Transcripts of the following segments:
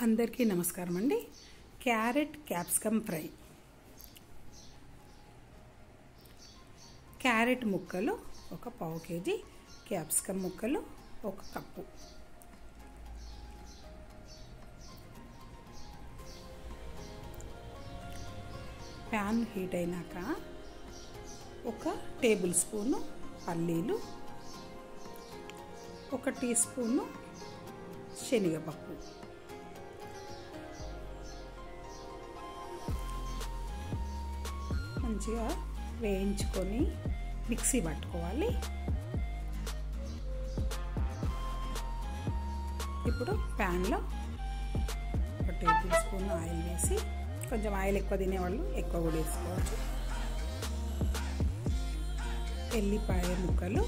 అందరికీ నమస్కారం అండి క్యారెట్ క్యాప్సికమ్ ఫ్రై క్యారెట్ ముక్కలు ఒక పావు కేజీ క్యాప్సికమ్ ముక్కలు ఒక కప్పు ప్యాన్ హీట్ అయినాక ఒక టేబుల్ స్పూను పల్లీలు ఒక టీ స్పూను శనగపప్పు మంచిగా వేయించుకొని మిక్సీ పట్టుకోవాలి ఇప్పుడు ప్యాన్లో ఒక టేబుల్ స్పూన్ ఆయిల్ వేసి కొంచెం ఆయిల్ ఎక్కువ తినేవాళ్ళు ఎక్కువ కూడా వేసుకోవచ్చు ఎల్లిపాయ ముక్కలు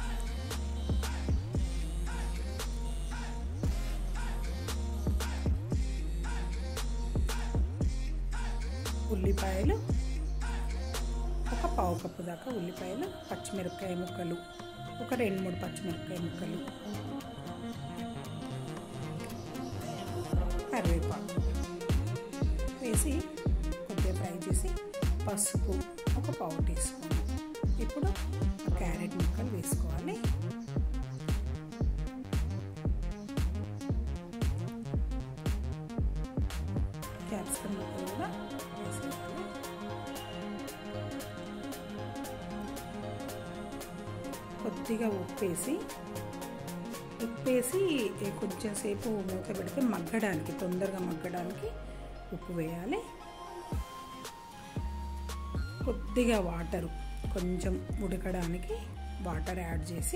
ఉల్లిపాయలు ఒక పావు కప్పు దాకా ఉల్లిపాయలు పచ్చిమిరపకాయ ముక్కలు ఒక రెండు మూడు పచ్చిమిరపకాయ ముక్కలు కరివేపాకు వేసి కొద్దిగా ఫ్రై చేసి పసుపు ఒక పావు టీ స్పూన్ ఇప్పుడు క్యారెట్ ముక్కలు వేసుకోవాలి క్యాప్సికమ్ ముక్కలు కూడా వేసేయాలి కొద్దిగా ఉప్పేసి ఉప్పేసి కొంచెం సేపు మూత పెడితే మగ్గడానికి తొందరగా మగ్గడానికి ఉప్పు వేయాలి కొద్దిగా వాటరు కొంచెం ఉడకడానికి వాటర్ యాడ్ చేసి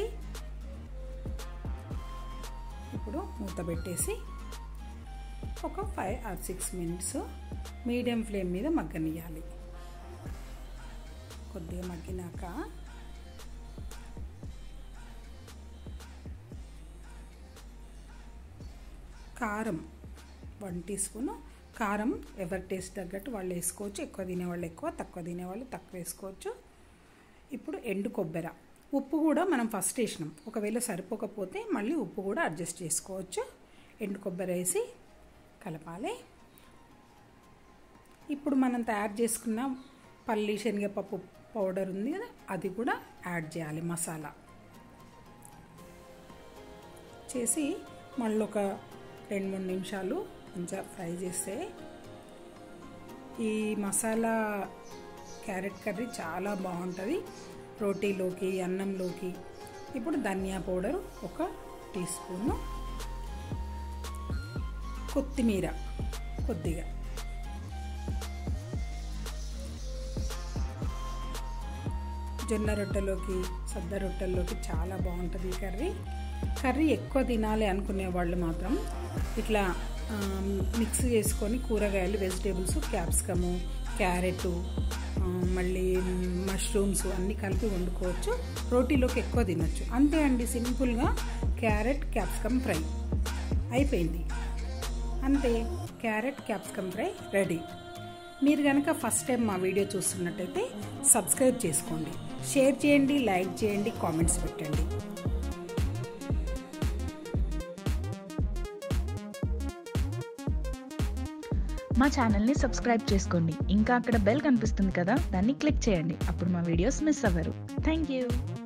ఇప్పుడు మూత పెట్టేసి ఒక five or six minutes medium flame మీద మగ్గనియాలి కొద్దిగా మగ్గినాక కారం వన్ టీ స్పూన్ కారం ఎవరి టేస్ట్ తగ్గట్టు వాళ్ళు వేసుకోవచ్చు ఎక్కువ తినేవాళ్ళు ఎక్కువ తక్కువ తినేవాళ్ళు తక్కువ వేసుకోవచ్చు ఇప్పుడు ఎండు కొబ్బరి ఉప్పు కూడా మనం ఫస్ట్ వేసినాం ఒకవేళ సరిపోకపోతే మళ్ళీ ఉప్పు కూడా అడ్జస్ట్ చేసుకోవచ్చు ఎండు కొబ్బరి వేసి కలపాలి ఇప్పుడు మనం తయారు చేసుకున్న పల్లి శనగపప్పు పౌడర్ ఉంది కదా అది కూడా యాడ్ చేయాలి మసాలా చేసి మళ్ళీ ఒక రెండు మూడు నిమిషాలు మంచిగా ఫ్రై చేస్తే ఈ మసాలా క్యారెట్ కర్రీ చాలా బాగుంటుంది రోటీలోకి అన్నంలోకి ఇప్పుడు ధనియా పౌడర్ ఒక టీ స్పూను కొత్తిమీర కొద్దిగా జొన్న రొట్టెలోకి సద్ద రొట్టెల్లోకి చాలా బాగుంటుంది ఈ కర్రీ కర్రీ ఎక్కువ తినాలి అనుకునే వాళ్ళు మాత్రం ఇట్లా మిక్స్ చేసుకొని కూరగాయలు వెజిటేబుల్స్ క్యాప్సికము క్యారెట్ మళ్ళీ మష్రూమ్స్ అన్నీ కలిపి వండుకోవచ్చు రోటీలోకి ఎక్కువ తినొచ్చు అంతే అండి సింపుల్గా క్యారెట్ క్యాప్సికమ్ ఫ్రై అయిపోయింది అంతే క్యారెట్ క్యాప్సికమ్ ఫ్రై రెడీ మీరు కనుక ఫస్ట్ టైం మా వీడియో చూస్తున్నట్టయితే సబ్స్క్రైబ్ చేసుకోండి షేర్ చేయండి లైక్ చేయండి కామెంట్స్ పెట్టండి మా ఛానల్ని సబ్స్క్రైబ్ చేసుకోండి ఇంకా అక్కడ బెల్ కనిపిస్తుంది కదా దాన్ని క్లిక్ చేయండి అప్పుడు మా వీడియోస్ మిస్ అవ్వరు థ్యాంక్ యూ